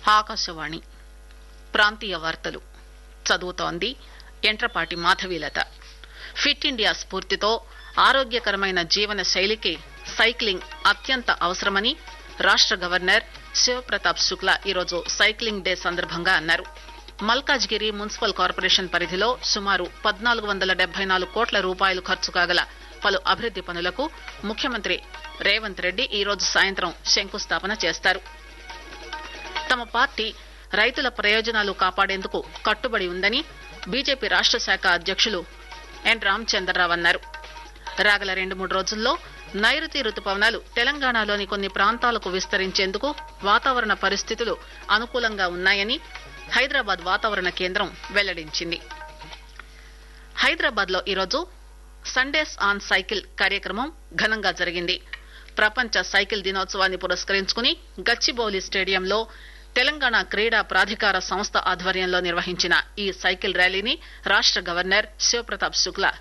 ఆకాశవాణి ప్రాంతీయ వార్తలు చదువుతోంది ఎంట్రపాటి మాధవీలత ఫిట్ ఇండియా స్ఫూర్తితో ఆరోగ్యకరమైన జీవన శైలికి సైక్లింగ్ అత్యంత అవసరమని రాష్ట గవర్నర్ శివప్రతాప్ శుక్లా ఈరోజు సైక్లింగ్ డే సందర్భంగా అన్నారు మల్కాజ్గిరి మున్సిపల్ కార్పొరేషన్ పరిధిలో సుమారు పద్నాలుగు వందల డెబ్బై నాలుగు కోట్ల రూపాయలు ఖర్చు కాగల పలు అభివృద్ది పనులకు ముఖ్యమంత్రి రేవంత్ రెడ్డి ఈరోజు సాయంత్రం శంకుస్థాపన చేస్తారు తమ పార్టీ రైతుల ప్రయోజనాలు కాపాడేందుకు కట్టుబడి ఉందని బీజేపీ రాష్ట శాఖ అధ్యక్షులు ఎన్ రామచంద్రరావు అన్నారు రాగల రెండు మూడు రోజుల్లో నైరుతి రుతుపవనాలు తెలంగాణలోని కొన్ని ప్రాంతాలకు విస్తరించేందుకు వాతావరణ పరిస్థితులు అనుకూలంగా ఉన్నాయని హైదరాబాద్ వాతావరణ కేంద్రం వెల్లడించింది హైదరాబాద్ లో ఈరోజు సండేస్ ఆన్ సైకిల్ కార్యక్రమం ఘనంగా జరిగింది ప్రపంచ సైకిల్ దినోత్సవాన్ని పురస్కరించుకుని గచ్చిబౌలి స్టేడియంలో తెలంగాణ క్రీడా ప్రాధికార సంస్థ ఆధ్వర్యంలో నిర్వహించిన ఈ సైకిల్ ర్యాలీని రాష్ట గవర్నర్ శివప్రతాప్ శుక్లా